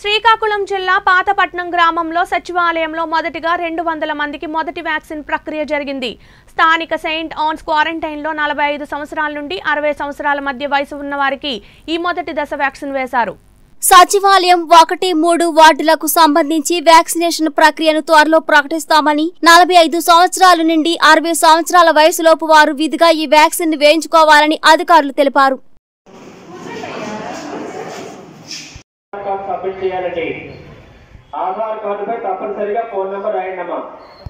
శ్రీకాకుళం జిల్లా పాతపట్నం గ్రామంలో సచివాలయంలో మొదటిగా రెండు వందల మందికి మొదటి వ్యాక్సిన్ ప్రక్రియ జరిగింది స్థానిక సెయింట్ ఆన్స్ క్వారంటైన్లో నలభై ఐదు సంవత్సరాల నుండి అరవై సంవత్సరాల మధ్య వయసు ఉన్న వారికి ఈ మొదటి దశ వ్యాక్సిన్ వేశారు సచివాలయం ఒకటి మూడు వార్డులకు సంబంధించి వ్యాక్సినేషన్ ప్రక్రియను త్వరలో ప్రకటిస్తామని నలభై ఐదు సంవత్సరాల నుండి అరవై సంవత్సరాల వయసులోపు వారు విధిగా ఈ వ్యాక్సిన్ వేయించుకోవాలని అధికారులు తెలిపారు ఆధార్ కార్డు సబ్మిట్ చేయాలండి ఆధార్ కార్డుపై తప్పనిసరిగా ఫోన్ నెంబర్ రాయండి అమ్మా